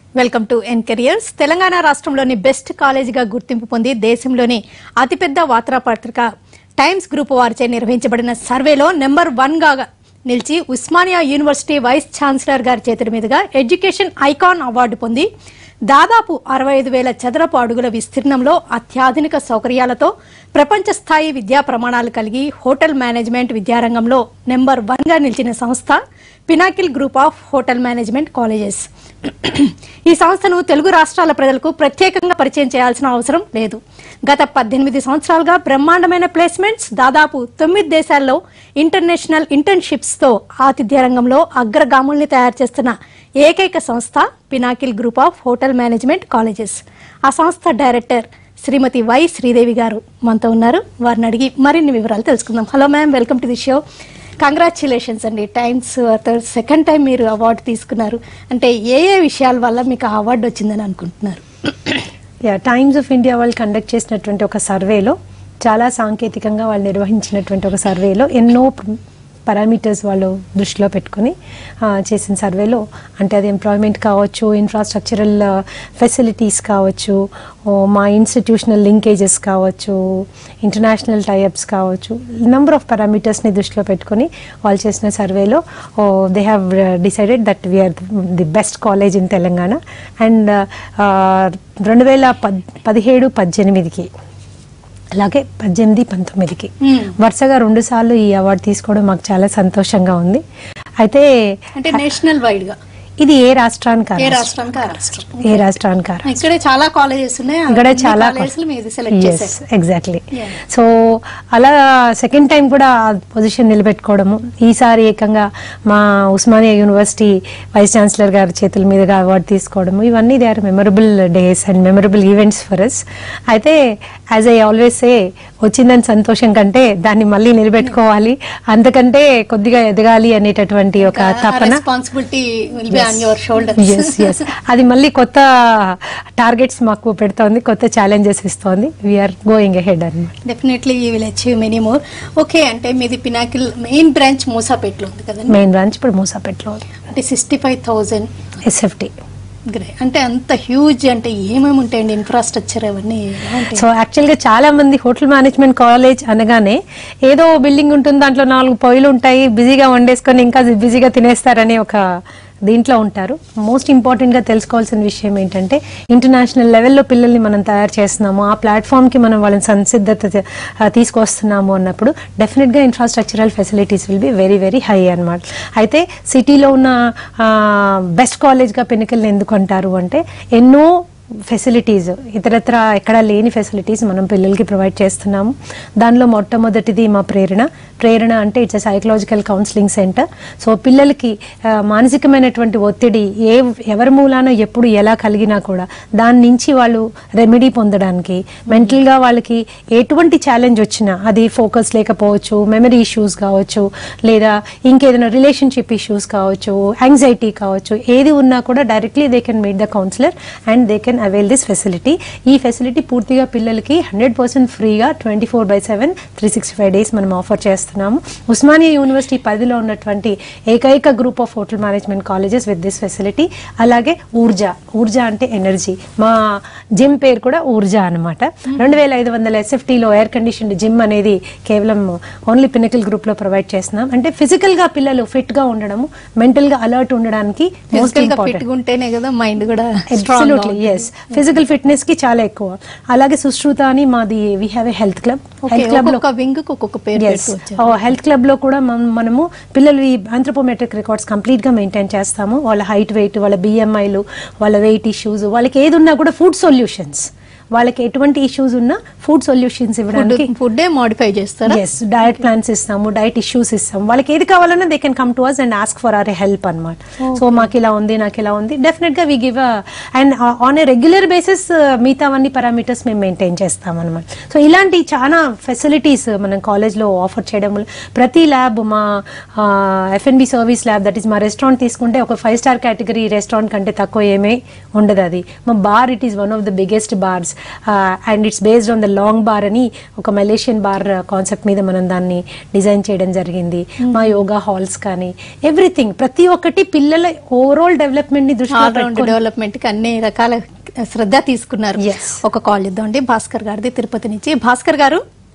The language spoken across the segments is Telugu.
Welcome to N careers Telangana రాష్ట్రంలోని బెస్ట్ కాలేజీగా గుర్తింపు పొంది దేశంలోని అతిపెద్ద వార్తాపత్రిక టైమ్స్ గ్రూప్ వారిచే నిర్వహించబడిన సర్వేలో నెంబర్ వన్ గా నిలిచి ఉస్మానియా యూనివర్సిటీ వైస్ ఛాన్సలర్ గారి చేతుల మీదుగా ఎడ్యుకేషన్ ఐకాన్ అవార్డు పొంది దాదాపు అరవై ఐదు వేల చదరపు అడుగుల విస్తీర్ణంలో అత్యాధునిక సౌకర్యాలతో ప్రపంచ స్థాయి విద్యా ప్రమాణాలు కలిగి హోటల్ మేనేజ్మెంట్ విద్యారంగంలో నెంబర్ వన్ గా నిలిచిన సంస్థ Pinnacle group of hotel management colleges ఈ సంస్థను తెలుగు రాష్ట్రాల ప్రజలకు ప్రత్యేకంగా పరిచయం చేయాల్సిన అవసరం లేదు గత పద్దెనిమిది సంవత్సరాలుగా బ్రహ్మాండమైన ప్లేస్మెంట్స్ దాదాపు తొమ్మిది దేశాల్లో ఇంటర్నేషనల్ ఇంటర్న్షిప్స్ తో ఆతిథ్య రంగంలో అగ్రగాముల్ని తయారు చేస్తున్న ఏకైక సంస్థ Pinnacle group of hotel management colleges ఆ సంస్థ డైరెక్టర్ శ్రీమతి వై శ్రీదేవి గారు మనతో ఉన్నారు వారిని అడిగి మరిన్ని వివరాలు తెలుసుకుందాం hello ma'am welcome to the show congratulations అండి టైమ్స్ సెకండ్ టైం మీరు అవార్డు తీసుకున్నారు అంటే ఏ ఏ విషయాల వల్ల మీకు ఆ అవార్డు వచ్చిందని అనుకుంటున్నారు యా టైమ్స్ ఆఫ్ ఇండియా వాళ్ళు కండక్ట్ చేసినటువంటి ఒక సర్వేలో చాలా సాంకేతికంగా వాళ్ళు నిర్వహించినటువంటి ఒక సర్వేలో ఎన్నో పారామీటర్స్ వాళ్ళు దృష్టిలో పెట్టుకొని ఆ, చేసిన సర్వేలో అంటే అది ఎంప్లాయ్మెంట్ కావచ్చు ఇన్ఫ్రాస్ట్రక్చరల్ ఫెసిలిటీస్ కావచ్చు ఓ, మా ఇన్స్టిట్యూషనల్ లింకేజెస్ కావచ్చు ఇంటర్నేషనల్ టైఅప్స్ కావచ్చు నెంబర్ ఆఫ్ పారామీటర్స్ని దృష్టిలో పెట్టుకొని వాళ్ళు చేసిన సర్వేలో they have decided that we're the best college in Telangana and రెండు వేల పద్ పదిహేడు పద్దెనిమిదికి అలాగే పద్దెనిమిది పంతొమ్మిదికి Hmm. వరుసగా రెండు సార్లు ఈ అవార్డు తీసుకోవడం మాకు చాలా సంతోషంగా ఉంది అయితే అంటే నేషనల్ వైడ్ గా ఇది ఏ రాష్ట్రానికి ఆ ఏ రాష్ట్రం? రాష్ట్రానికి ఆ రాష్ట్రం ఏ రాష్ట్రానికి ఆ రాష్ట్రం? ఇక్కడే చాలా కాలేజెస్ ఉన్నాయి ఇక్కడ చాలా కాలేజెస్ మీది సెలెక్ట్ చేశారు ఎగ్జాక్ట్లీ Yeah. సో అలా సెకండ్ టైం కూడా పొజిషన్ నిలబెట్టుకోవడము ఈసారి ఏకంగా మా ఉస్మానియా యూనివర్సిటీ వైస్ ఛాన్సలర్ గారి చేతుల మీదుగా అవార్డు తీసుకోవడము ఇవన్నీ they are memorable days and memorable events for us అయితే యాజ్ ఐ ఆల్వేస్ సే వచ్చిందని సంతోషం కంటే దాన్ని మళ్ళీ నిలబెట్టుకోవాలి అంతకంటే కొద్దిగా ఎదగాలి అనేటటువంటి ఒక తపన responsibility will be on your shoulder yes yes అది మళ్ళీ కొత్త టార్గెట్స్ మాకు పెడుతోంది కొత్త ఛాలెంజెస్ ఇస్తోంది వీఆర్ గోయింగ్ అహెడ్ అనమాట definitely you will achieve many more okay అంటే మీది పినాకిల్ మెయిన్ బ్రాంచ్ మూసాపేటలో ఉంది కదండి మెయిన్ బ్రాంచ్ ఇప్పుడు మూసాపేటలో అంటే సిక్స్టీ ఫైవ్ థౌజండ్ ఎస్ఎఫ్టీ గ్రే అంటే అంత హ్యూజ్ అంటే ఏమేమి ఉంటాయండి ఇన్ఫ్రాస్ట్రక్చర్ అవన్నీ ఎలా ఉంటాయి? సో యాక్చువల్గా చాలా మంది హోటల్ మేనేజ్మెంట్ కాలేజ్ అనగానే ఏదో బిల్డింగ్ ఉంటుంది దాంట్లో నాలుగు పొయ్యిలు ఉంటాయి బిజీగా వండేసుకొని ఇంకా బిజీగా తినేస్తారనే ఒక దీంట్లో ఉంటారు మోస్ట్ ఇంపార్టెంట్గా తెలుసుకోవాల్సిన విషయం ఏంటంటే ఇంటర్నేషనల్ లెవెల్లో పిల్లల్ని మనం తయారు చేస్తున్నాము ఆ ప్లాట్ఫామ్కి మనం వాళ్ళని సంసిద్ధత చే- ఆ, తీసుకొస్తున్నాము అన్నప్పుడు డెఫినెట్గా infrastructural facilities will be very very high అన్నమాట అయితే సిటీలో ఉన్న బెస్ట్ కాలేజ్గా పెన్నికల్ని ఎందుకు అంటారు అంటే ఎన్నో ఫెసిలిటీస్ ఇతరత్ర ఎక్కడా లేని ఫెసిలిటీస్ మనం పిల్లలకి ప్రొవైడ్ చేస్తున్నాము దానిలో మొట్టమొదటిది మా ప్రేరణ ప్రేరణ అంటే it's psychological counselling centre so పిల్లలకి ఆ, మానసికమైనటువంటి ఒత్తిడి ఏ ఎవరి మూలాన ఎప్పుడు ఎలా కలిగినా కూడా దాని నుంచి వాళ్ళు రెమెడీ పొందడానికి మెంటల్గా వాళ్ళకి ఎటువంటి ఛాలెంజ్ వచ్చినా అది ఫోకస్ లేకపోవచ్చు మెమరీ ఇష్యూస్ కావచ్చు లేదా ఇంకేదైనా రిలేషన్షిప్ ఇష్యూస్ కావచ్చు యాంగ్జైటీ కావచ్చు ఏది ఉన్నా కూడా directly they can meet the counsellor and they can avail this facility ఈ ఫెసిలిటీ పూర్తిగా పిల్లలకి హండ్రెడ్ పర్సెంట్ ఫ్రీగా twenty four by seven three sixty five days మనం ఆఫర్ చేస్తున్నాము ఉస్మానియా యూనివర్సిటీ పరిధిలో ఉన్నటువంటి ఏకైక group of hotel management colleges with this facility అలాగే ఊర్జా ఊర్జా అంటే ఎనర్జీ మా జిమ్ పేరు కూడా ఊర్జా అనమాట రెండు వేల ఐదు వందల ఎస్ఎఫ్టీలో ఎయిర్ కండిషన్డ్ జిమ్ అనేది కేవలం ఓన్లీ పినకల్ గ్రూప్ లో ప్రొవైడ్ చేస్తున్నాం అంటే ఫిజికల్ గా పిల్లలు ఫిట్ గా ఉండడము మెంటల్ గా అలర్ట్ ఉండడానికి మోస్ట్ ఫిజికల్ గా ఇంపార్టెంట్ ఫిట్ ఉంటేనే కదా మైండ్ కూడా అబ్సల్యూట్లీ ఎస్ ఫిజికల్ ఫిట్నెస్ కి చాలా ఎక్కువ అలాగే సుశ్రుత అని మాది we have a health club health club లో ఒక్కొక్క వింగ్ కు ఒక్కొక్క పేరు పెట్టుకోవచ్చు హెల్త్ క్లబ్ లో కూడా మనం- మనము పిల్లలు ఈ ఆంథ్రోపోమెట్రిక్ రికార్డ్స్ కంప్లీట్ గా మెయింటైన్ చేస్తాము వాళ్ళ హైట్ వెయిట్ వాళ్ళ బిఎంఐలు వాళ్ళ వెయిట్ ఇష్యూస్ వాళ్ళకి ఏది ఉన్నా కూడా ఫుడ్ సొల్యూషన్స్ వాళ్ళకి ఎటువంటి ఇష్యూస్ ఉన్నా ఫుడ్ సొల్యూషన్స్ ఇవ్వడానికి ఫుడ్ మోడిఫై చేస్తారా ఎస్ డయట్ ప్లాన్స్ ఇస్తాము డైట్ ఇష్యూస్ ఇస్తాము వాళ్ళకి ఏది కావాలన్నా they can come to us and ask for our help అనమాట సో మాకు ఇలా ఉంది నాకు ఇలా ఉంది డెఫినెట్ గా we give and on a regular basis మిగతావన్నీ పారామీటర్స్ మేము మెయింటైన్ చేస్తాం అనమాట సో ఇలాంటి చాలా ఫెసిలిటీస్ మనం college లో ఆఫర్ చేయడం వల్ల ప్రతి ల్యాబ్ మా FNB service lab that is మా రెస్టారెంట్ తీసుకుంటే ఒక ఫైవ్ స్టార్ కేటగిరీ రెస్టారెంట్ కంటే తక్కువ ఏమీ ఉండదు అది మా bar it is one of the biggest bars and it's based on the long bar అని ఒక మలేషియన్ బార్ కాన్సెప్ట్ మీద మనం దాన్ని డిజైన్ చేయడం జరిగింది మా యోగా హాల్స్ కానీ ఎవ్రీథింగ్ ప్రతి ఒక్కటి పిల్లల ఓవరాల్ డెవలప్మెంట్ ని దృష్టిలో ఆల్రౌండ్ డెవలప్మెంట్ కి అన్ని రకాల శ్రద్ధ తీసుకున్నారు Yes. ఒక కాల్ ఇద్దామండి భాస్కర్ గారిది తిరుపతి నుంచి భాస్కర్ గారు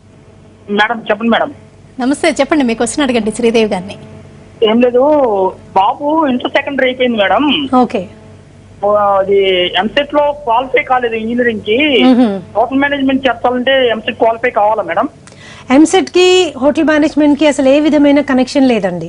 మేడం చెప్పండి మేడం నమస్తే చెప్పండి మీకు వచ్చిన అడగండి శ్రీదేవి గారిని ఏం లేదు బాబు ఇంటర్ సెకండరీ అయిపోయింది మేడం ఓకే ఓ, అది ఎంసెట్ లో క్వాలిఫై కాలేదు ఇంజనీరింగ్ కి హోటల్ మేనేజ్మెంట్ చేర్చాలంటే ఎంసెట్ క్వాలిఫై కావాలా మేడం ఎంసెట్ కి హోటల్ మేనేజ్మెంట్ కి అసలు ఏ విధమైన కనెక్షన్ లేదండి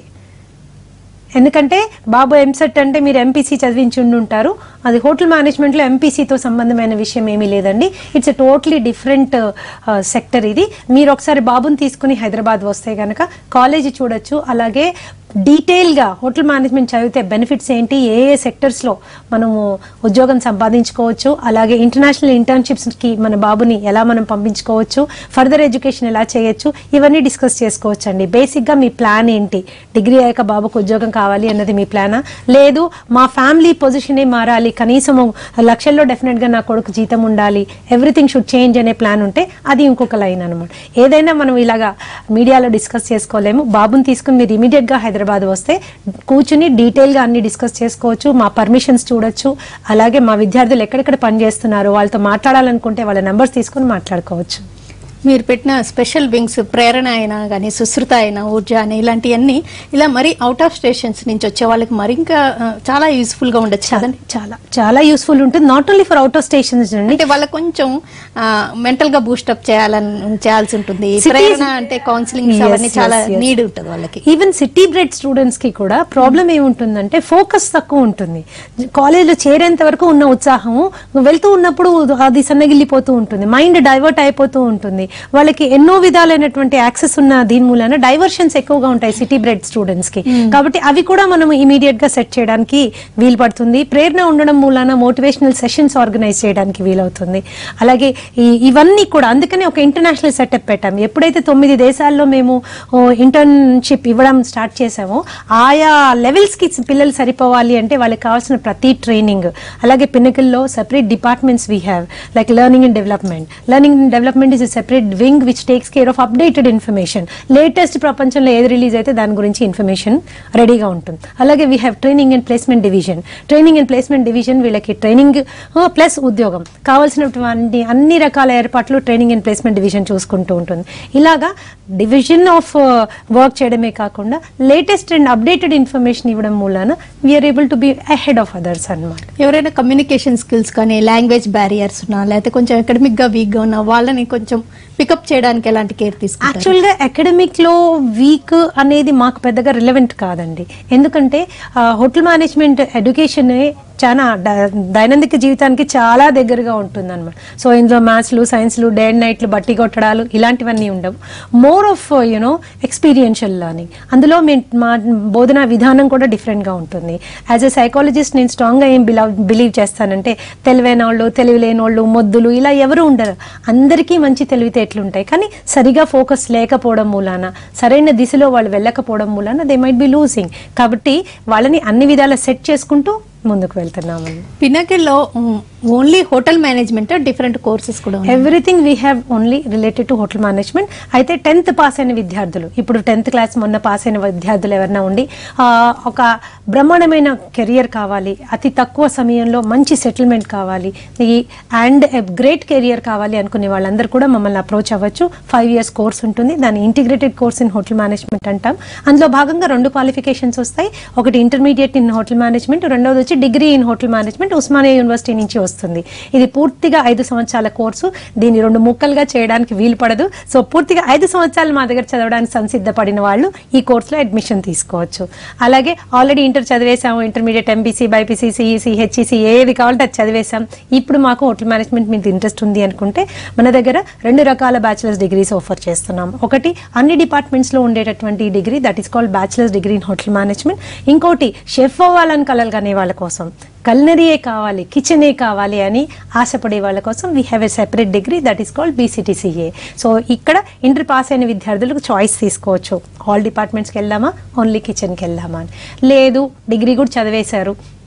ఎందుకంటే బాబు ఎంసెట్ అంటే మీరు ఎంపీసీ చదివించి ఉండి ఉంటారు అది హోటల్ మేనేజ్మెంట్లో ఎంపీసీతో సంబంధమైన విషయం ఏమీ లేదండి it's a totally different sector ఇది మీరు ఒకసారి బాబుని తీసుకుని హైదరాబాద్ వస్తే గనక కాలేజీ చూడొచ్చు అలాగే డీటెయిల్గా హోటల్ మేనేజ్మెంట్ చదివితే బెనిఫిట్స్ ఏంటి ఏ ఏ సెక్టర్స్లో మనము ఉద్యోగం సంపాదించుకోవచ్చు అలాగే ఇంటర్నేషనల్ ఇంటర్న్షిప్స్కి మన బాబుని ఎలా మనం పంపించుకోవచ్చు ఫర్దర్ ఎడ్యుకేషన్ ఎలా చేయొచ్చు ఇవన్నీ డిస్కస్ చేసుకోవచ్చు అండి బేసిక్గా మీ ప్లాన్ ఏంటి డిగ్రీ అయ్యాక బాబుకు ఉద్యోగం కావాలి అన్నది మీ ప్లానా లేదు మా ఫ్యామిలీ పొజిషనే మారాలి కనీసం లక్షల్లో డెఫినెట్గా నా కొడుకు జీతం ఉండాలి ఎవ్రీథింగ్ షుడ్ చేంజ్ అనే ప్లాన్ ఉంటే అది ఇంకొక లైన్ అనమాట ఏదైనా మనం ఇలాగా మీడియాలో డిస్కస్ చేసుకోలేము బాబుని తీసుకుని మీరు ఇమీడియట్ గా హైదరాబాద్ వస్తే కూర్చుని డీటెయిల్ గా అన్ని డిస్కస్ చేసుకోవచ్చు మా పర్మిషన్స్ చూడొచ్చు అలాగే మా విద్యార్థులు ఎక్కడెక్కడ పని చేస్తున్నారు వాళ్ళతో మాట్లాడాలనుకుంటే వాళ్ళ నెంబర్స్ తీసుకుని మాట్లాడుకోవచ్చు మీరు పెట్టిన స్పెషల్ వింగ్స్ ప్రేరణ అయినా కానీ సుశ్రుత అయినా ఊర్జ అని ఇలాంటివన్నీ ఇలా మరి అవుట్ ఆఫ్ స్టేషన్స్ నుంచి వచ్చే వాళ్ళకి మరి ఇంకా ఆ, చాలా యూస్ఫుల్ గా ఉండొచ్చు కదండి చాలా చాలా యూస్ఫుల్ ఉంటుంది not only for out of stations అండి అంటే వాళ్ళకి కొంచెం మెంటల్ గా బూస్టప్ చేయాలని చేయాల్సి ఉంటుంది Cities- ప్రేరణ అంటే కౌన్సిలింగ్ Yes, అవన్నీ చాలా yes, yes. నీడ్ ఉంటుంది వాళ్ళకి ఈవెన్ సిటీ బ్రెడ్ స్టూడెంట్స్ కి కూడా ప్రాబ్లం ఏముంటుందంటే ఫోకస్ తక్కువ ఉంటుంది కాలేజ్ లో చేరేంత వరకు ఉన్న ఉత్సాహం వెళ్తూ ఉన్నప్పుడు అది సన్నగిల్లిపోతూ ఉంటుంది మైండ్ డైవర్ట్ అయిపోతూ ఉంటుంది వాళ్ళకి ఎన్నో విధాలైనటువంటి యాక్సెస్ ఉన్న దీని మూలన డైవర్షన్స్ ఎక్కువగా ఉంటాయి సిటీ బ్రెడ్ స్టూడెంట్స్ కి కాబట్టి అవి కూడా మనం ఇమీడియట్ గా సెట్ చేయడానికి వీలు పడుతుంది ప్రేరణ ఉండడం మూలాన మోటివేషనల్ సెషన్స్ ఆర్గనైజ్ చేయడానికి వీలవుతుంది అలాగే ఈ ఇవన్నీ కూడా అందుకనే ఒక ఇంటర్నేషనల్ సెటప్ పెట్టాం ఎప్పుడైతే తొమ్మిది దేశాల్లో మేము ఇంటర్న్షిప్ ఇవ్వడం స్టార్ట్ చేసామో ఆయా లెవెల్స్ కి పిల్లలు సరిపోవాలి అంటే వాళ్ళకి కావాల్సిన ప్రతి ట్రైనింగ్ అలాగే పిన్నకల్లో separate departments we have like learning and development learning and development is separate wing which takes care of updated information latest ప్రపంచంలో ఏది రిలీజ్ అయితే దాని గురించి ఇన్ఫర్మేషన్ రెడీగా ఉంటుంది అలాగే we have training and placement division training and placement division వీళ్ళకి ట్రైనింగ్ ప్లస్ ఉద్యోగం కావాల్సినటువంటి అన్ని రకాల ఏర్పాట్లు ట్రైనింగ్ అండ్ ప్లేస్మెంట్ డివిజన్ చూసుకుంటూ ఉంటుంది ఇలాగా డివిజన్ ఆఫ్ వర్క్ చేయడమే కాకుండా లేటెస్ట్ అండ్ అప్డేటెడ్ ఇన్ఫర్మేషన్ ఇవ్వడం మూలాన we're able to be ahead of others అన్నమాట ఎవరైనా కమ్యూనికేషన్ స్కిల్స్ కానీ లాంగ్వేజ్ బ్యారియర్స్ ఉన్నా లేకపోతే కొంచెం అకాడమిక్ గా వీక్ గా ఉన్న వాళ్ళని కొంచెం పికప్ చేయడానికి ఎలాంటి కేర్ తీసుకుంటారు యాక్చువల్ గా అకాడమిక్ లో వీక్ అనేది మాకు పెద్దగా రిలవెంట్ కాదండి ఎందుకంటే హోటల్ మేనేజ్మెంట్ ఎడ్యుకేషన్ చాలా ద- దైనందిక జీవితానికి చాలా దగ్గరగా ఉంటుంది అనమాట సో ఇందులో మ్యాథ్స్లు సైన్స్లు డే అండ్ నైట్లు బట్టి కొట్టడాలు ఇలాంటివన్నీ ఉండవు more of you know experiential learning అందులో మీ మా బోధన విధానం కూడా డిఫరెంట్గా ఉంటుంది యాజ్ ఎ సైకాలజిస్ట్ నేను స్ట్రాంగ్గా ఏం బిలవ్ బిలీవ్ చేస్తానంటే తెలివైన వాళ్ళు తెలివి లేని వాళ్ళు మొద్దులు ఇలా ఎవరు ఉండరు అందరికీ మంచి తెలివితేటలు ఉంటాయి కానీ సరిగా ఫోకస్ లేకపోవడం మూలాన సరైన దిశలో వాళ్ళు వెళ్ళకపోవడం మూలాన దే మైట్ బి లూజింగ్ కాబట్టి వాళ్ళని అన్ని విధాలా సెట్ చేసుకుంటూ ముందుకు వెళ్తున్నామండి పినకిల్లో only hotel management different courses కూడా ఉన్నాయి everything we have only related to hotel management అయితే టెన్త్ పాస్ అయిన విద్యార్థులు ఇప్పుడు టెన్త్ క్లాస్ మొన్న పాస్ అయిన విద్యార్థులు ఎవరైనా ఉండి ఆ, ఒక బ్రహ్మాండమైన కెరియర్ కావాలి అతి తక్కువ సమయంలో మంచి సెటిల్మెంట్ కావాలి ఈ అండ్ గ్రేట్ కెరియర్ కావాలి అనుకునే వాళ్ళందరూ కూడా మమ్మల్ని అప్రోచ్ అవ్వచ్చు ఫైవ్ ఇయర్స్ కోర్స్ ఉంటుంది దాన్ని integrated course in hotel management అంటాం అందులో భాగంగా రెండు క్వాలిఫికేషన్స్ వస్తాయి ఒకటి ఇంటర్మీడియట్ ఇన్ హోటల్ మేనేజ్మెంట్ రెండోది వచ్చి degree in hotel management Osmania university నుంచి వస్తుంది ఇది పూర్తిగా ఐదు సంవత్సరాల కోర్సు దీన్ని రెండు ముక్కలుగా చేయడానికి వీలు పడదు సో పూర్తిగా ఐదు సంవత్సరాలు మా దగ్గర చదవడానికి సంసిద్ధపడిన వాళ్ళు ఈ కోర్సులో అడ్మిషన్ తీసుకోవచ్చు అలాగే ఆల్రెడీ ఇంటర్ చదివేసాము intermediate MPC BiPC CEC HEC ఏది కావాలంటే అది చదివేసాం ఇప్పుడు మాకు హోటల్ మేనేజ్మెంట్ మీద ఇంట్రెస్ట్ ఉంది అనుకుంటే మన దగ్గర రెండు రకాల బ్యాచిలర్స్ డిగ్రీస్ ఆఫర్ చేస్తున్నాం ఒకటి అన్ని డిపార్ట్మెంట్స్ లో ఉండేటటువంటి degree that is called bachelors degree in hotel management ఇంకోటి షెఫ్ అవ్వాలని కలలు కనే వాళ్ళ కోసం కల్నరీయే కావాలి కిచెనే కావాలి అని ఆశపడే వాళ్ళ కోసం we have a separate degree that is called BCTCA so ఇక్కడ ఇంటర్ పాస్ అయిన విద్యార్థులకు చాయిస్ తీసుకోవచ్చు ఆల్ డిపార్ట్మెంట్స్కి వెళ్దామా ఓన్లీ కిచెన్కి వెళ్దామా అని లేదు డిగ్రీ కూడా చదివేశారు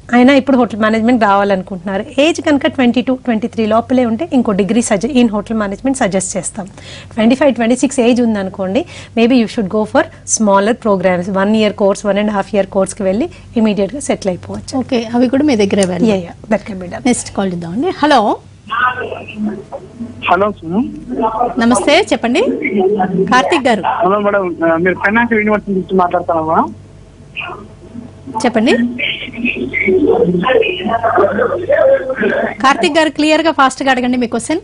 అయినా ఇప్పుడు హోటల్ మేనేజ్మెంట్ రావాలనుకుంటున్నారు ఏజ్ కనుక ట్వంటీ టూ ట్వంటీ త్రీ లోపలే ఉంటే ఇంకో డిగ్రీ సజె ఇన్ హోటల్ మేనేజ్మెంట్ సజెస్ట్ చేస్తాం twenty five twenty six age ఉందనుకోండి maybe you should go for smaller programs one year course one and half year కోర్స్కి వెళ్ళి ఇమీడియట్గా సెటిల్ అయిపోవచ్చు ఓకే అవి కూడా మీ దగ్గర that can be done next call చేద్దామండి హలో హలో సుమన్ నమస్తే చెప్పండి కార్తిక్ గారు హలో మేడం ఆ, మీరు ఫైనాన్షియల్ యూనివర్సిటీ నుంచి మాట్లాడుతున్నామా చెప్పండి కార్తిక్ గారు క్లియర్ గా ఫాస్ట్ గా అడగండి మీ క్వశ్చన్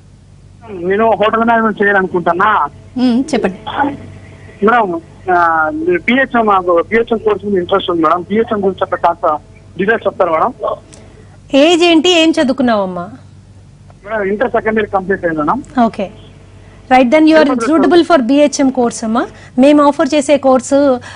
నేను హోటల్ మేనేజ్మెంట్ చేయాలనుకుంటున్నా చెప్పండి మేడం పిహెచ్ఎం మాకు పిహెచ్ఎం కోర్స్ మీద ఇంట్రెస్ట్ ఉంది మేడం పిహెచ్ఎం గురించి చెప్పే కాస్త డీటెయిల్స్ చెప్తారు మేడం ఏజ్ ఏంటి ఏం చదువుకున్నావమ్మా madam inter second year complete అయింది madam okay right then you're suitable for BHM course అమ్మా మేము ఆఫర్ చేసే course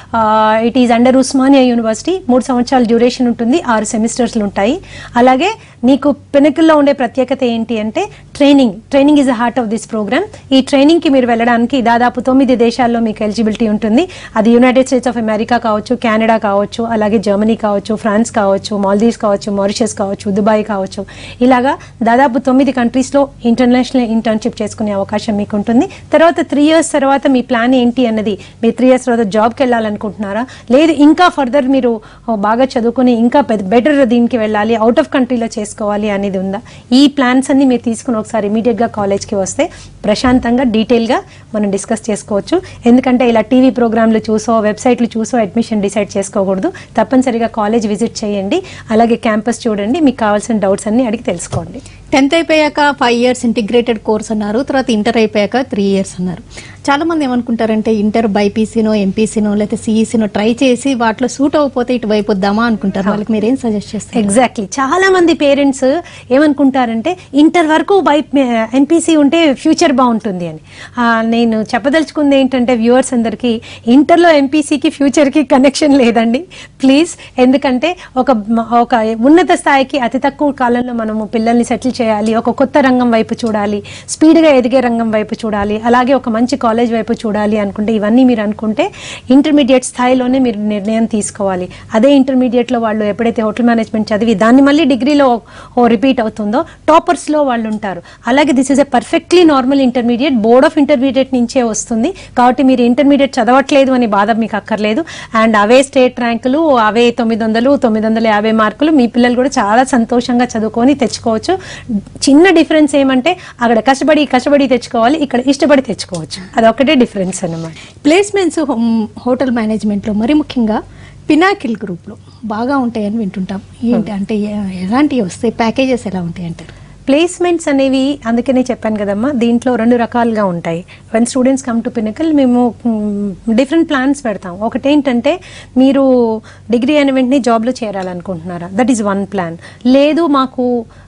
it is under Osmania university మూడు సంవత్సరాల డ్యూరేషన్ ఉంటుంది ఆరు సెమిస్టర్స్లు ఉంటాయి అలాగే నీకు పెనుకల్లో ఉండే ప్రత్యేకత ఏంటి అంటే training training is the heart of this program ఈ ట్రైనింగ్కి మీరు వెళ్ళడానికి దాదాపు తొమ్మిది దేశాల్లో మీకు ఎలిజిబిలిటీ ఉంటుంది అది యునైటెడ్ స్టేట్స్ ఆఫ్ అమెరికా కావచ్చు కెనడా కావచ్చు అలాగే జర్మనీ కావచ్చు ఫ్రాన్స్ కావచ్చు మాల్దీవ్స్ కావచ్చు మారిషస్ కావచ్చు దుబాయ్ కావచ్చు ఇలాగా దాదాపు తొమ్మిది కంట్రీస్లో ఇంటర్నేషనల్ ఇంటర్న్షిప్ చేసుకునే అవకాశం మీకు ఉంటుంది తర్వాత త్రీ ఇయర్స్ తర్వాత మీ ప్లాన్ ఏంటి అన్నది మీరు త్రీ ఇయర్స్ తర్వాత జాబ్కి వెళ్ళాలనుకుంటున్నారా లేదు ఇంకా ఫర్దర్ మీరు ఓ, బాగా చదువుకుని ఇంకా బెటర్ దీనికి వెళ్ళాలి అవుట్ ఆఫ్ కంట్రీలో చేసుకోవాలి అనేది ఉందా ఈ ప్లాన్స్ అన్ని మీరు తీసుకుని ఒకసారి ఇమీడియట్గా కాలేజ్కి వస్తే ప్రశాంతంగా డీటెయిల్గా మనం డిస్కస్ చేసుకోవచ్చు ఎందుకంటే ఇలా టీవీ ప్రోగ్రాంలు చూసో వెబ్సైట్లు చూసో అడ్మిషన్ డిసైడ్ చేసుకోకూడదు తప్పనిసరిగా కాలేజ్ విజిట్ చేయండి అలాగే క్యాంపస్ చూడండి మీకు కావాల్సిన డౌట్స్ అన్ని అడిగి తెలుసుకోండి టెన్త్ అయిపోయాక ఫైవ్ ఇయర్స్ ఇంటిగ్రేటెడ్ కోర్స్ అన్నారు తర్వాత ఇంటర్ అయిపోయాక త్రీ ఇయర్స్ అన్నారు చాలా మంది ఏమనుకుంటారంటే ఇంటర్ బైపీసీనో ఎంపీసీనో లేకపోతే సిఈసీనో ట్రై చేసి వాటిలో సూట్ అవ్వకపోతే ఇటు వైపు వద్దామా అనుకుంటారు వాళ్ళకి మీరు ఏం సజెస్ట్ చేస్తారు ఎగ్జాక్ట్లీ చాలా మంది పేరెంట్స్ ఏమనుకుంటారంటే ఇంటర్ వరకు బై ఎంపీసీ ఉంటే ఫ్యూచర్ బాగుంటుంది అని ఆ, నేను చెప్పదలుచుకుంది ఏంటంటే వ్యూవర్స్ అందరికీ ఇంటర్లో ఎంపీసీకి ఫ్యూచర్కి కనెక్షన్ లేదండి ప్లీజ్ ఎందుకంటే ఒక ఒక ఉన్నత స్థాయికి అతి తక్కువ కాలంలో మనము పిల్లల్ని సెటిల్ చేయాలి ఒక కొత్త రంగం వైపు చూడాలి స్పీడ్గా ఎదిగే రంగం వైపు చూడాలి అలాగే ఒక మంచి కాలేజ్ వైపు చూడాలి అనుకుంటే ఇవన్నీ మీరు అనుకుంటే ఇంటర్మీడియట్ స్థాయిలోనే మీరు నిర్ణయం తీసుకోవాలి అదే ఇంటర్మీడియట్లో వాళ్ళు ఎప్పుడైతే హోటల్ మేనేజ్మెంట్ చదివి దాన్ని మళ్ళీ డిగ్రీలో ఓ రిపీట్ అవుతుందో టాపర్స్లో వాళ్ళు ఉంటారు అలాగే this is a perfectly normal intermediate board of intermediate నుంచే వస్తుంది కాబట్టి మీరు ఇంటర్మీడియట్ చదవట్లేదు అని బాధ మీకు అక్కర్లేదు అండ్ అవే స్టేట్ ర్యాంకులు అవే తొమ్మిది వందలు తొమ్మిది వందల యాభై మార్కులు మీ పిల్లలు కూడా చాలా సంతోషంగా చదువుకొని తెచ్చుకోవచ్చు చిన్న డిఫరెన్స్ ఏమంటే అక్కడ కష్టపడి కష్టపడి తెచ్చుకోవాలి ఇక్కడ ఇష్టపడి తెచ్చుకోవచ్చు అదొకటే డిఫరెన్స్ అన్నమాట ప్లేస్మెంట్స్ హోటల్ మేనేజ్మెంట్లో మరి ముఖ్యంగా పినాకిల్ గ్రూప్లో బాగా ఉంటాయని వింటుంటాం ఏంటి అంటే ఎ- ఎలాంటివి వస్తాయి ప్యాకేజెస్ ఎలా ఉంటాయి అంటారు ప్లేస్మెంట్స్ అనేవి అందుకనే చెప్పాను కదమ్మా దీంట్లో రెండు రకాలుగా ఉంటాయి one students come to Pinnacle మేము డిఫరెంట్ ప్లాన్స్ పెడతాం ఒకటి ఏంటంటే మీరు డిగ్రీ అయిన వెంటనే జాబ్లో చేరాలనుకుంటున్నారా దట్ ఈస్ వన్ ప్లాన్ లేదు మాకు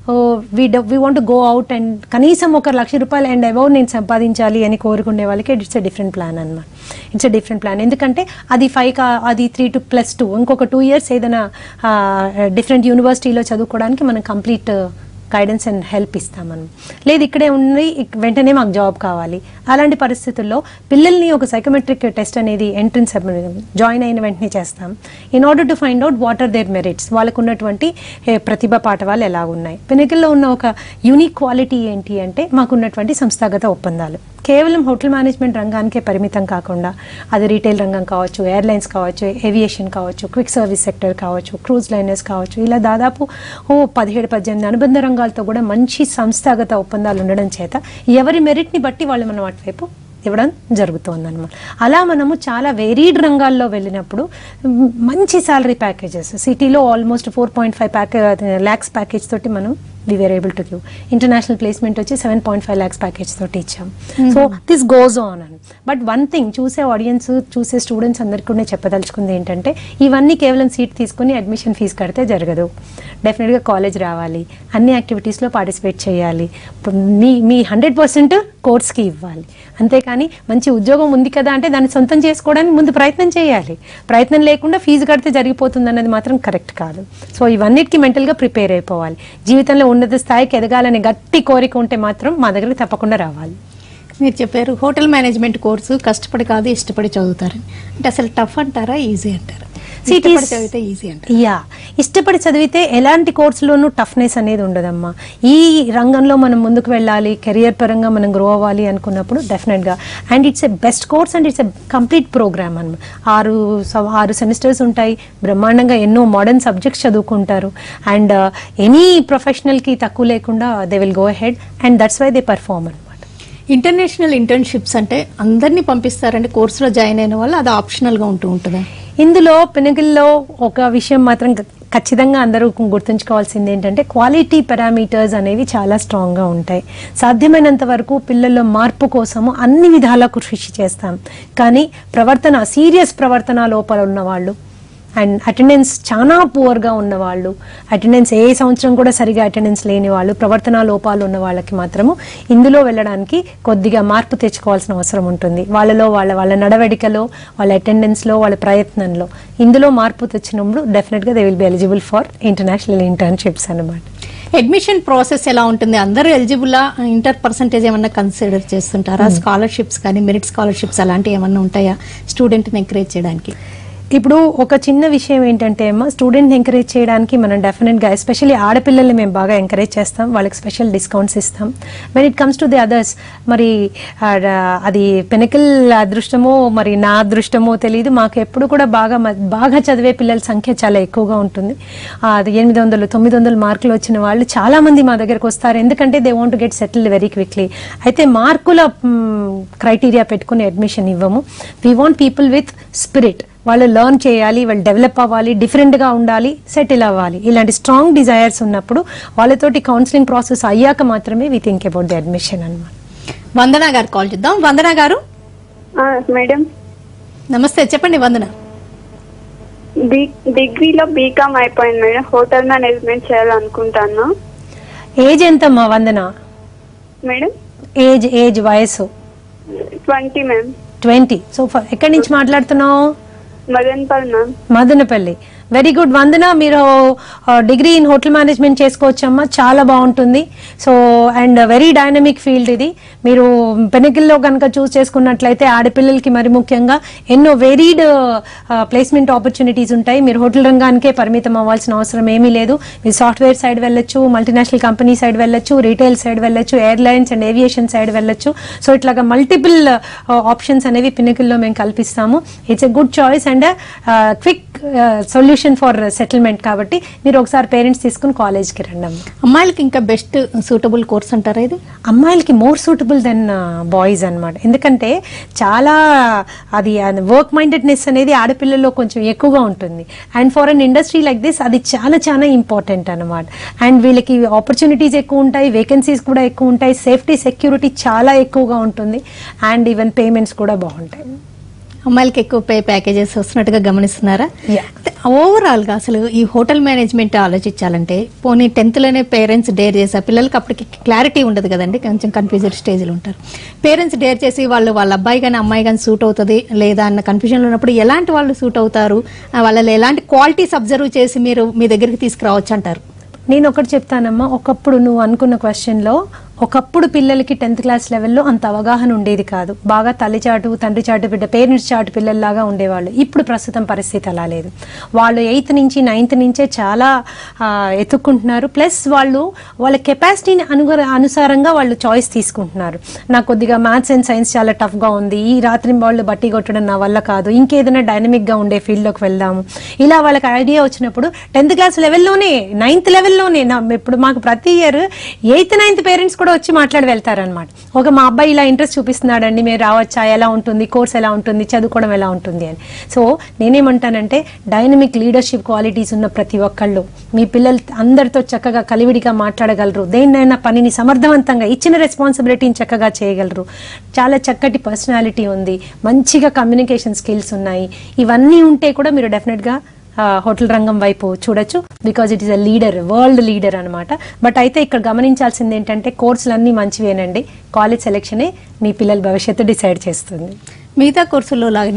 we we want go out and కనీసం ఒక లక్ష రూపాయలు అండ్ అబౌవ్ నేను సంపాదించాలి అని కోరుకునే వాళ్ళకి ఇట్స్ ఎ డిఫరెంట్ ప్లాన్ అనమాట ఇట్స్ ఎ డిఫరెంట్ ప్లాన్ ఎందుకంటే అది ఫైవ్ కా అది త్రీ టు ప్లస్ టూ ఇంకొక టూ ఇయర్స్ ఏదైనా డిఫరెంట్ యూనివర్సిటీలో చదువుకోవడానికి మనం కంప్లీట్ గైడెన్స్ అండ్ హెల్ప్ ఇస్తాం మనం లేదు ఇక్కడే ఉండి ఇక్- వెంటనే మాకు జాబ్ కావాలి అలాంటి పరిస్థితుల్లో పిల్లల్ని ఒక సైకోమెట్రిక్ టెస్ట్ అనేది ఎంట్రన్స్ జాయిన్ అయిన వెంటనే చేస్తాం in order to find out what are their merits వాళ్ళకు ఉన్నటువంటి ఏ, ప్రతిభ పాఠవాలు ఎలా ఉన్నాయి పినకిల్లో ఉన్న ఒక యూనిక్ క్వాలిటీ ఏంటి అంటే మాకున్నటువంటి సంస్థాగత ఒప్పందాలు కేవలం హోటల్ మేనేజ్మెంట్ రంగానికే పరిమితం కాకుండా అది రీటైల్ రంగం కావచ్చు ఎయిర్లైన్స్ కావచ్చు ఏవియేషన్ కావచ్చు క్విక్ సర్వీస్ సెక్టర్ కావచ్చు క్రూజ్ లైనర్స్ కావచ్చు ఇలా దాదాపు ఓ పదిహేడు పద్దెనిమిది అనుబంధ రంగాలతో కూడా మంచి సంస్థాగత ఒప్పందాలు ఉండడం చేత ఎవరి మెరిట్ని బట్టి వాళ్ళు మనం అటువైపు ఇవ్వడం జరుగుతుంది అనమాట అలా మనము చాలా వేరీడ్ రంగాల్లో వెళ్ళినప్పుడు మ్, మంచి సాలరీ ప్యాకేజెస్ సిటీలో almost four point five package lakhs package తోటి మనం we were able to give international placement వచ్చి seven point five lakhs package తోటి ఇచ్చాం సో దిస్ గోస్ ఆన్ అని బట్ వన్ థింగ్ చూసే ఆడియన్స్ చూసే స్టూడెంట్స్ అందరికీ కూడా చెప్పదలుచుకుంది ఏంటంటే ఇవన్నీ కేవలం సీట్ తీసుకుని అడ్మిషన్ ఫీజు కడితే జరగదు డెఫినెట్గా కాలేజ్ రావాలి అన్ని యాక్టివిటీస్లో పార్టిసిపేట్ చేయాలి ఇప్పుడు మీ మీ హండ్రెడ్ పర్సెంట్ కోర్స్కి ఇవ్వాలి అంతేకాని మంచి ఉద్యోగం ఉంది కదా అంటే దాన్ని సొంతం చేసుకోవడానికి ముందు ప్రయత్నం చేయాలి ప్రయత్నం లేకుండా ఫీజు కడితే జరిగిపోతుంది అన్నది మాత్రం కరెక్ట్ కాదు సో ఇవన్నిటికీ మెంటల్గా ప్రిపేర్ అయిపోవాలి జీవితంలో ఉన్నత స్థాయికి ఎదగాలనే గట్టి కోరిక ఉంటే మాత్రం మా దగ్గరికి తప్పకుండా రావాలి మీరు చెప్పారు హోటల్ మేనేజ్మెంట్ కోర్సు కష్టపడి కాదు ఇష్టపడి చదువుతారు అంటే అసలు టఫ్ అంటారా ఈజీ అంటారా See, it is- ఇష్టపడి చదివితే ఈజీ అంటారు యా ఇష్టపడి చదివితే ఎలాంటి కోర్సులోనూ టఫ్నెస్ అనేది ఉండదమ్మా ఈ రంగంలో మనం ముందుకు వెళ్ళాలి కెరియర్ పరంగా మనం గ్రో అవ్వాలి అనుకున్నప్పుడు డెఫినెట్గా and it's a best course and it's a complete program అనమాట ఆరు స- ఆరు సెమిస్టర్స్ ఉంటాయి బ్రహ్మాండంగా ఎన్నో మోడర్న్ సబ్జెక్ట్స్ చదువుకుంటారు అండ్ ఎనీ ప్రొఫెషనల్కి తక్కువ లేకుండా they will go head and that's why they perform అనమాట ఇంటర్నేషనల్ ఇంటర్న్షిప్స్ అంటే అందరినీ పంపిస్తారంటే కోర్సులో జాయిన్ అయిన వాళ్ళు అది ఆప్షనల్గా ఉంటూ ఉంటుందా ఇందులో పినకిల్లో ఒక విషయం మాత్రం ఖ- ఖచ్చితంగా అందరూ గుర్తుంచుకోవాల్సింది ఏంటంటే క్వాలిటీ పారామీటర్స్ అనేవి చాలా స్ట్రాంగ్గా ఉంటాయి సాధ్యమైనంత వరకు పిల్లల్లో మార్పు కోసము అన్ని విధాలా కృషి చేస్తాం కానీ ప్రవర్తన సీరియస్ ప్రవర్తన లోపల ఉన్న వాళ్ళు అండ్ అటెండెన్స్ చాలా పువర్గా ఉన్నవాళ్ళు అటెండెన్స్ ఏ సంవత్సరం కూడా సరిగా అటెండెన్స్ లేని వాళ్ళు ప్రవర్తన లోపాలు ఉన్న వాళ్ళకి మాత్రము ఇందులో వెళ్ళడానికి కొద్దిగా మార్పు తెచ్చుకోవాల్సిన అవసరం ఉంటుంది వాళ్ళలో వాళ్ళ వాళ్ళ నడవడికలో వాళ్ళ అటెండెన్స్లో వాళ్ళ ప్రయత్నంలో ఇందులో మార్పు తెచ్చినప్పుడు డెఫినెట్గా they will be eligible for international internships అన్నమాట అడ్మిషన్ ప్రాసెస్ ఎలా ఉంటుంది అందరూ ఎలిజిబుల్ ఇంటర్ పర్సంటేజ్ ఏమన్నా కన్సిడర్ చేస్తుంటారా స్కాలర్షిప్స్ కానీ మెరిట్ స్కాలర్షిప్స్ అలాంటివి ఏమన్నా ఉంటాయా స్టూడెంట్ని ఎంకరేజ్ చేయడానికి ఇప్పుడు ఒక చిన్న విషయం ఏంటంటే అమ్మా స్టూడెంట్ ఎంకరేజ్ చేయడానికి మనం డెఫినెట్గా ఎస్పెషల్లీ ఆడపిల్లల్ని మేము బాగా ఎంకరేజ్ చేస్తాం వాళ్ళకి స్పెషల్ డిస్కౌంట్స్ ఇస్తాం when it comes to the others మరి ఆ, అది పెనకల్ అదృష్టమో మరి నా అదృష్టమో తెలియదు మాకు ఎప్పుడు కూడా బాగా మ- బాగా చదివే పిల్లల సంఖ్య చాలా ఎక్కువగా ఉంటుంది ఆ, అది ఎనిమిది వందలు తొమ్మిది వందలు మార్కులు వచ్చిన వాళ్ళు చాలా మంది మా దగ్గరకు వస్తారు ఎందుకంటే they want get settled very quickly అయితే మార్కుల క్రైటీరియా పెట్టుకుని అడ్మిషన్ ఇవ్వము we want people with spirit వాళ్ళు లెర్న్ చేయాలి వాళ్ళు డెవలప్ అవ్వాలి డిఫరెంట్గా ఉండాలి సెటిల్ అవ్వాలి ఇలాంటి స్ట్రాంగ్ డిజైర్స్ ఉన్నప్పుడు వాళ్ళతోటి కౌన్సిలింగ్ ప్రాసెస్ అయ్యాక మాత్రమే we think about the admission అనమాట వందన గారు కాల్ చేద్దాం వందన గారు ఆ, మేడం నమస్తే చెప్పండి వందన బి డిగ్రీలో బీకామ్ అయిపోయింది మేడం హోటల్ మేనేజ్మెంట్ చేయాలనుకుంటాను ఏజ్ ఎంతమ్మా వందన మేడం ఏజ్ ఏజ్ వయసు ట్వంటీ మ్యామ్ ట్వంటీ సో ఫ- ఎక్కడి నుంచి మాట్లాడుతున్నావు Madanpal ma'am Madanapalle very good Vandana మీరు డిగ్రీ ఇన్ హోటల్ మేనేజ్మెంట్ చేసుకోవచ్చమ్మా చాలా బాగుంటుంది so and very dynamic field ఇది మీరు పెనకిల్లో కనుక చూస్ చేసుకున్నట్లయితే ఆడపిల్లలకి మరి ముఖ్యంగా ఎన్నో వెరీడ్ ప్లేస్మెంట్ ఆపర్చునిటీస్ ఉంటాయి మీరు హోటల్ రంగానికే పరిమితం అవ్వాల్సిన అవసరం ఏమీ లేదు మీరు సాఫ్ట్వేర్ సైడ్ వెళ్ళొచ్చు మల్టీనేషనల్ కంపెనీ సైడ్ వెళ్ళొచ్చు రీటైల్ సైడ్ వెళ్ళొచ్చు ఎయిర్లైన్స్ అండ్ ఏవియేషన్ సైడ్ వెళ్ళొచ్చు సో ఇట్లాగా మల్టిపుల్ ఆప్షన్స్ అనేవి పినకిల్లో మేము కల్పిస్తాము it's a good choice and quick solution for settlement కాబట్టి మీరు ఒకసారి పేరెంట్స్ తీసుకుని కాలేజ్కి రండి అమ్మ అమ్మాయిలకి ఇంకా బెస్ట్ సూటబుల్ కోర్స్ అంటారా ఇది అమ్మాయిలకి మోర్ సూటబుల్ దెన్ బాయ్స్ అన్నమాట ఎందుకంటే చాలా అది వర్క్ మైండెడ్నెస్ అనేది ఆడపిల్లల్లో కొంచెం ఎక్కువగా ఉంటుంది and for an industry like this అది చాలా చాలా ఇంపార్టెంట్ అనమాట అండ్ వీళ్ళకి ఆపర్చునిటీస్ ఎక్కువ ఉంటాయి వేకెన్సీస్ కూడా ఎక్కువ ఉంటాయి సేఫ్టీ సెక్యూరిటీ చాలా ఎక్కువగా ఉంటుంది అండ్ ఈవెన్ పేమెంట్స్ కూడా బాగుంటాయి అమ్మాయిలకి ఎక్కువ పే ప్యాకేజెస్ వస్తున్నట్టుగా గమనిస్తున్నారా Yeah. ఓవరాల్ గా అసలు ఈ హోటల్ మేనేజ్మెంట్ ఆలోచించాలంటే పోనీ టెన్త్ లోనే పేరెంట్స్ డేర్ చేసి ఆ పిల్లలకి అప్పటికి క్లారిటీ ఉండదు కదండి కొంచెం కన్ఫ్యూజన్ స్టేజ్లో ఉంటారు పేరెంట్స్ డేర్ చేసి వాళ్ళు వాళ్ళ అబ్బాయి కానీ అమ్మాయి కానీ సూట్ అవుతుంది లేదా అన్న కన్ఫ్యూజన్లో ఉన్నప్పుడు ఎలాంటి వాళ్ళు సూట్ అవుతారు ఆ, వాళ్ళలో ఎలాంటి క్వాలిటీస్ అబ్జర్వ్ చేసి మీరు మీ దగ్గరికి తీసుకురావచ్చు అంటారు నేను ఒకటి చెప్తానమ్మా ఒకప్పుడు నువ్వు అనుకున్న క్వశ్చన్లో ఒకప్పుడు పిల్లలకి టెన్త్ క్లాస్ లెవెల్లో అంత అవగాహన ఉండేది కాదు బాగా తల్లి చాటు తండ్రి చాటు బిడ్డ పేరెంట్స్ చాటు పిల్లల్లాగా ఉండేవాళ్ళు ఇప్పుడు ప్రస్తుతం పరిస్థితి అలా లేదు వాళ్ళు ఎయిత్ నుంచి నైన్త్ నుంచే చాలా ఆ, ఎత్తుక్కుంటున్నారు ప్లస్ వాళ్ళు వాళ్ళ కెపాసిటీని అనుగు అనుసారంగా వాళ్ళు చాయిస్ తీసుకుంటున్నారు నాకు కొద్దిగా మ్యాథ్స్ అండ్ సైన్స్ చాలా టఫ్గా ఉంది ఈ రాత్రి వాళ్ళు బట్టి కొట్టడం నా వల్ల కాదు ఇంకేదైనా డైనమిక్గా ఉండే ఫీల్డ్లోకి వెళ్దాము ఇలా వాళ్ళకి ఐడియా వచ్చినప్పుడు టెన్త్ క్లాస్ లెవెల్లోనే నైన్త్ లెవెల్లోనే నా ఇప్పుడు మాకు ప్రతి ఇయర్ ఎయిత్ నైన్త్ పేరెంట్స్ కూడా వచ్చి మాట్లాడి వెళ్తారనమాట ఒక మా అబ్బాయి ఇలా ఇంట్రెస్ట్ చూపిస్తున్నాడండి మీరు రావచ్చా ఎలా ఉంటుంది కోర్స్ ఎలా ఉంటుంది చదువుకోవడం ఎలా ఉంటుంది అని సో నేనేమంటానంటే డైనమిక్ లీడర్షిప్ క్వాలిటీస్ ఉన్న ప్రతి ఒక్కళ్ళు మీ పిల్లలు అందరితో చక్కగా కలివిడిగా మాట్లాడగలరు దేన్నైనా పనిని సమర్థవంతంగా ఇచ్చిన రెస్పాన్సిబిలిటీని చక్కగా చేయగలరు చాలా చక్కటి పర్సనాలిటీ ఉంది మంచిగా కమ్యూనికేషన్ స్కిల్స్ ఉన్నాయి ఇవన్నీ ఉంటే కూడా మీరు డెఫినెట్గా హోటల్ రంగం వైపు చూడొచ్చు because it is a leader world leader అనమాట బట్ అయితే ఇక్కడ గమనించాల్సింది ఏంటంటే కోర్సులు అన్నీ మంచివేనండి కాలేజ్ సెలెక్షనే మీ పిల్లల భవిష్యత్తు డిసైడ్ చేస్తుంది మిగతా కోర్సుల్లో లాగానే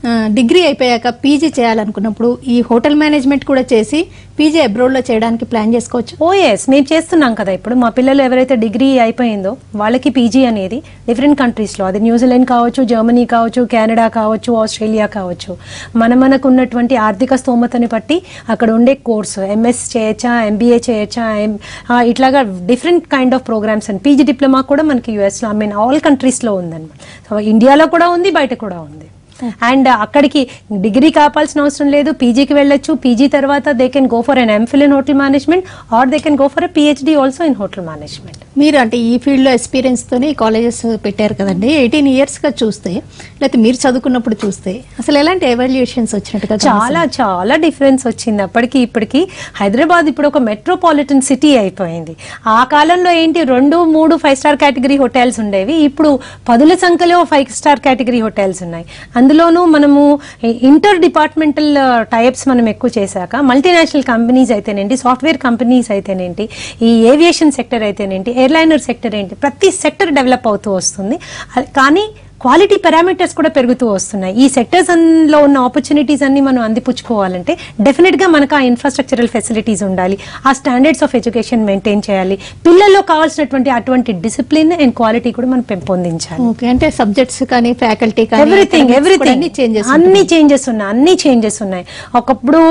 డిగ్రీ అయిపోయాక పీజీ చేయాలనుకున్నప్పుడు ఈ హోటల్ మేనేజ్మెంట్ కూడా చేసి పీజీ అబ్రోడ్ లో చేయడానికి ప్లాన్ చేసుకోవచ్చు ఓ ఎస్ మేము చేస్తున్నాం కదా ఇప్పుడు మా పిల్లలు ఎవరైతే డిగ్రీ అయిపోయిందో వాళ్ళకి పీజీ అనేది డిఫరెంట్ కంట్రీస్లో అది న్యూజిలాండ్ కావచ్చు జర్మనీ కావచ్చు కెనడా కావచ్చు ఆస్ట్రేలియా కావచ్చు మన మనకు ఉన్నటువంటి ఆర్థిక స్తోమతని బట్టి అక్కడ ఉండే కోర్సు ఎంఎస్ చేయొచ్చా ఎంబీఏ చేయొచ్చా ఎం- ఆ, ఇట్లాగా different kind of programs and PG diploma కూడా మనకి యూఎస్లో ఐ మీన్ ఆల్ కంట్రీస్లో ఉందన్నమాట సో ఇండియాలో కూడా ఉంది బయట కూడా ఉంది అండ్ అక్కడికి డిగ్రీ కావాల్సిన అవసరం లేదు పీజీకి వెళ్ళొచ్చు పీజీ తర్వాత they can go for an MPhil in hotel management or they can go for PhD also in hotel management మీరు అంటే ఈ ఫీల్డ్ లో ఎక్స్పీరియన్స్ తోనే కాలేజెస్ పెట్టారు కదండి ఎయిటీన్ ఇయర్స్ గా చూస్తే లేకపోతే మీరు చదువుకున్నప్పుడు చూస్తే అసలు ఎలాంటి ఎవాల్యుయేషన్స్ వచ్చినట్టుగా చాలా చాలా డిఫరెన్స్ వచ్చింది అప్పటికి ఇప్పటికి హైదరాబాద్ ఇప్పుడు ఒక మెట్రోపాలిటన్ సిటీ అయిపోయింది ఆ కాలంలో ఏంటి రెండు మూడు ఫైవ్ స్టార్ కేటగిరీ హోటల్స్ ఉండేవి ఇప్పుడు పదుల సంఖ్యలో ఫైవ్ స్టార్ కేటగిరీ హోటల్స్ ఉన్నాయి అందులోనూ మనము ఇంటర్ డిపార్ట్మెంటల్ టైప్స్ మనం ఎక్కువ చేశాక మల్టీనేషనల్ కంపెనీస్ అయితేనేంటి సాఫ్ట్వేర్ కంపెనీస్ అయితేనేంటి ఈ ఏవియేషన్ సెక్టర్ అయితేనేంటి ఎయిర్లైనర్ సెక్టర్ ఏంటి ప్రతి సెక్టర్ డెవలప్ అవుతూ వస్తుంది అది- కానీ క్వాలిటీ పారామీటర్స్ కూడా పెరుగుతూ వస్తున్నాయి ఈ సెక్టర్స్ లో ఉన్న ఆపర్చునిటీస్ అన్ని మనం అందిపుచ్చుకోవాలంటే డెఫినెట్ గా మనకు ఆ ఇన్ఫ్రాస్ట్రక్చరల్ ఫెసిలిటీస్ ఉండాలి ఆ స్టాండర్డ్స్ ఆఫ్ ఎడ్యుకేషన్ మెయింటైన్ చేయాలి పిల్లల్లో కావాల్సినటువంటి అటువంటి డిసిప్లిన్ అండ్ క్వాలిటీ కూడా మనం పెంపొందించాలి ఓకే అంటే సబ్జెక్ట్స్ కానీ ఫ్యాకల్టీ కానీ ఎవ్రీథింగ్ academics కూడా ఎవ్రీథింగ్ అన్ని చేంజెస్ అన్ని చేంజెస్ ఉన్నాయి అన్ని చేంజెస్ ఉన్నాయి ఒకప్పుడు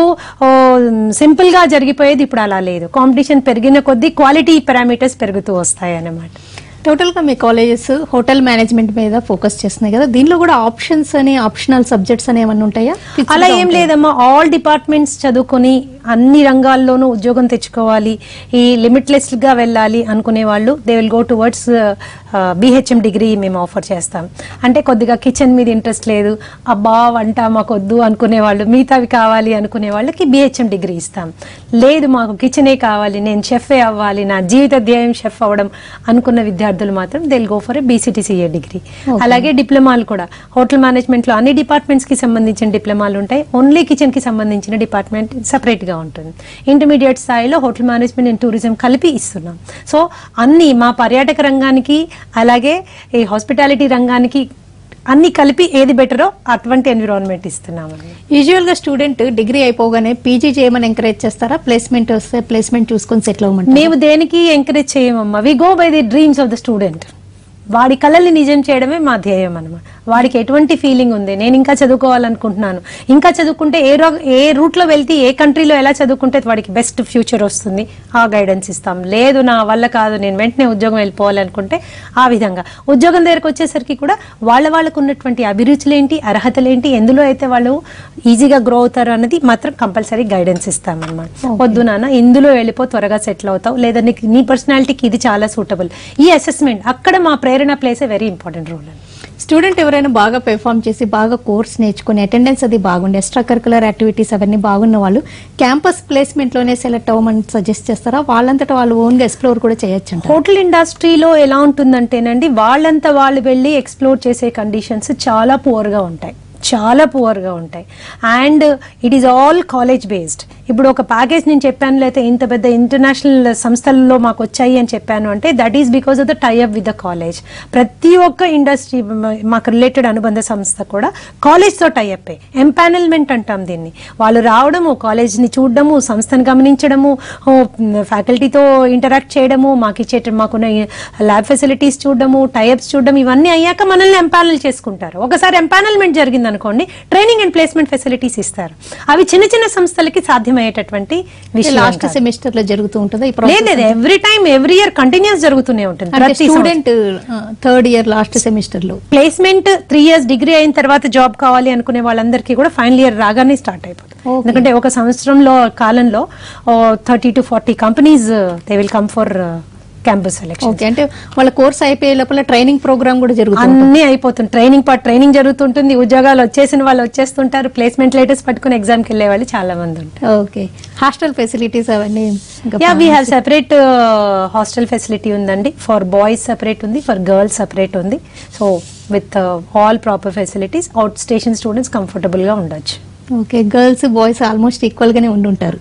సింపుల్ గా జరిగిపోయేది ఇప్పుడు అలా లేదు కాంపిటీషన్ పెరిగిన కొద్దీ క్వాలిటీ పారామీటర్స్ పెరుగుతూ వస్తాయి అన్నమాట టోటల్ గా మీ కాలేజెస్ హోటల్ మేనేజ్మెంట్ మీద ఫోకస్ చేస్తున్నాయి కదా దీనిలో కూడా ఆప్షన్స్ అని ఆప్షనల్ సబ్జెక్ట్స్ అని ఏమన్నా ఉంటాయా అలా ఏం లేదమ్మా ఆల్ డిపార్ట్మెంట్స్ చదువుకొని అన్ని రంగాల్లోనూ ఉద్యోగం తెచ్చుకోవాలి ఈ లిమిట్లెస్ గా వెళ్ళాలి అనుకునే వాళ్ళు they will go towards BHM degree మేము ఆఫర్ చేస్తాం అంటే కొద్దిగా కిచెన్ మీద ఇంట్రెస్ట్ లేదు అబ్బా వంట మాకు వద్దు అనుకునే వాళ్ళు మిగతావి కావాలి అనుకునే వాళ్ళకి బీహెచ్ఎం డిగ్రీ ఇస్తాం లేదు మాకు కిచెనే కావాలి నేను షెఫే అవ్వాలి నా జీవిత ధ్యేయం షెఫ్ అవ్వడం అనుకున్న విద్యార్థులు మాత్రం they go for BCTCA degree అలాగే డిప్లొమాలు కూడా హోటల్ మేనేజ్మెంట్ లో అన్ని డిపార్ట్మెంట్స్ కి సంబంధించిన డిప్లొమాలు ఉంటాయి ఓన్లీ కిచెన్ కి సంబంధించిన డిపార్ట్మెంట్ సెపరేట్ గా ఉంటుంది ఇంటర్మీడియట్ స్థాయిలో హోటల్ మేనేజ్మెంట్ అండ్ టూరిజం కలిపి ఇస్తున్నాం సో అన్ని మా పర్యాటక రంగానికి అలాగే ఈ హాస్పిటాలిటీ రంగానికి అన్ని కలిపి ఏది బెటరో అటువంటి ఎన్విరాన్మెంట్ ఇస్తున్నామండి యూజువల్ గా స్టూడెంట్ డిగ్రీ అయిపోగానే పీజీ చేయమని ఎంకరేజ్ చేస్తారా ప్లేస్మెంట్ వస్తే ప్లేస్మెంట్ చూసుకొని సెటిల్ అవ్వమంటారా మేము దేనికి ఎంకరేజ్ చేయమమ్మా we go by the dreams of the student వాడి కళల్ని నిజం చేయడమే మా ధ్యేయం అనమాట వాడికి ఎటువంటి ఫీలింగ్ ఉంది నేను ఇంకా చదువుకోవాలనుకుంటున్నాను ఇంకా చదువుకుంటే ఏ రో ఏ రూట్ లో వెళ్తే ఏ కంట్రీలో ఎలా చదువుకుంటే వాడికి బెస్ట్ ఫ్యూచర్ వస్తుంది ఆ గైడెన్స్ ఇస్తాం లేదు నా వల్ల కాదు నేను వెంటనే ఉద్యోగం వెళ్ళిపోవాలనుకుంటే ఆ విధంగా ఉద్యోగం దగ్గరకు వచ్చేసరికి కూడా వాళ్ళ వాళ్ళకు ఉన్నటువంటి అభిరుచులేంటి అర్హతలేంటి ఎందులో అయితే వాళ్ళు ఈజీగా గ్రో అవుతారు అన్నది మాత్రం కంపల్సరీ గైడెన్స్ ఇస్తామన్నమాట వద్దు నాన్న ఇందులో వెళ్ళిపో త్వరగా సెటిల్ అవుతావు లేదా నీకు నీ పర్సనాలిటీకి ఇది చాలా సూటబుల్ ఈ అసెస్మెంట్ అక్కడ మా Prerana plays a very important role అండి స్టూడెంట్ ఎవరైనా బాగా పెర్ఫామ్ చేసి బాగా కోర్స్ నేర్చుకుని అటెండెన్స్ అది బాగుండే ఎక్స్ట్రా కరికులర్ యాక్టివిటీస్ అవన్నీ బాగున్న వాళ్ళు క్యాంపస్ ప్లేస్మెంట్ లోనే సెలెక్ట్ అవ్వమని సజెస్ట్ చేస్తారా వాళ్ళంతటా వాళ్ళు ఓన్ గా ఎక్స్ప్లోర్ కూడా చేయొచ్చు అంట హోటల్ ఇండస్ట్రీలో ఎలా ఉంటుందంటేనండి వాళ్ళంతా వాళ్ళు వెళ్ళి ఎక్స్ప్లోర్ చేసే కండిషన్స్ చాలా పువర్గా ఉంటాయి చాలా పువర్గా ఉంటాయి and it is all college based ఇప్పుడు ఒక ప్యాకేజ్ నేను చెప్పాను లేకపోతే ఇంత పెద్ద ఇంటర్నేషనల్ సంస్థల్లో మాకు వచ్చాయి అని చెప్పాను అంటే that is because of the tie up with the college ప్రతి ఒక్క ఇండస్ట్రీ మాకు రిలేటెడ్ అనుబంధ సంస్థ కూడా కాలేజ్తో టైఅప్ ఎంపానల్మెంట్ అంటాం దీన్ని వాళ్ళు రావడము కాలేజ్ని చూడడము సంస్థను గమనించడము ఫ్యాకల్టీతో ఇంటరాక్ట్ చేయడము మాకు ఇచ్చే మాకున్న ల్యాబ్ ఫెసిలిటీస్ చూడడము టైఅప్స్ చూడడం ఇవన్నీ అయ్యాక మనల్ని ఎంపానల్ చేసుకుంటారు ఒకసారి ఎంపానల్మెంట్ జరిగింది అనుకోండి ట్రైనింగ్ అండ్ ప్లేస్మెంట్ ఫెసిలిటీస్ ఇస్తారు అవి చిన్న చిన్న సంస్థలకి సాధ్యమయ్యేటటువంటి విషయం లాస్ట్ కాదు. సెమిస్టర్ లో జరుగుతూ ఉంటుందా ఈ లేదు లేదు every time every year continues జరుగుతూనే ఉంటుంది అంటే ప్రతి సంవత్సరం. Student third year last semester లో ప్లేస్మెంట్ త్రీ ఇయర్స్ డిగ్రీ అయిన తర్వాత జాబ్ కావాలి అనుకునే వాళ్ళందరికీ కూడా ఫైనల్ ఇయర్ రాగానే స్టార్ట్ అయిపోతుంది Okay. ఎందుకంటే ఒక సంవత్సరంలో కాలంలో thirty to forty companies they will come for campus selection okay అంటే వాళ్ళ కోర్స్ అయిపోయే లోపల ట్రైనింగ్ ప్రోగ్రామ్ కూడా జరుగుతుంది అన్ని అయిపోతుంది ట్రైనింగ్ పార్ట్ ట్రైనింగ్ జరుగుతుంటుంది ఉద్యోగాలు వచ్చేసిన వాళ్ళు వచ్చేస్తుంటారు ప్లేస్మెంట్ లెటర్స్ పట్టుకుని ఎగ్జామ్కి వెళ్ళే వాళ్ళు చాలా మంది ఉంటారు ఓకే హాస్టల్ ఫెసిలిటీస్ అవన్నీ ఇంకా yeah we have separate hostel facility ఉందండి ఫర్ బాయ్స్ సెపరేట్ ఉంది ఫర్ గర్ల్స్ సెపరేట్ ఉంది so with all proper facilities out station students comfortable గా ఉండొచ్చు okay girls boys almost equal గానే ఉండుంటారు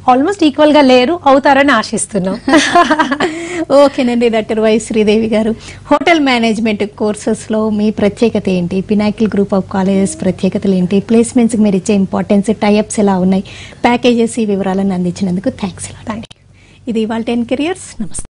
ఆల్మోస్ట్ ఈక్వల్ గా లేరు అవుతారని ఆశిస్తున్నాం ఓకేనండి డాక్టర్ వై శ్రీదేవి గారు హోటల్ మేనేజ్మెంట్ కోర్సెస్లో మీ ప్రత్యేకత ఏంటి పినాకిల్ గ్రూప్ ఆఫ్ కాలేజెస్ ప్రత్యేకతలు ఏంటి ప్లేస్మెంట్స్కి మీరు ఇచ్చే ఇంపార్టెన్స్ టైఅప్స్ ఎలా ఉన్నాయి ప్యాకేజెస్ ఈ వివరాలను అందించినందుకు థ్యాంక్స్ థ్యాంక్ ఇది ఇవాళ టెన్ కెరియర్స్ నమస్తే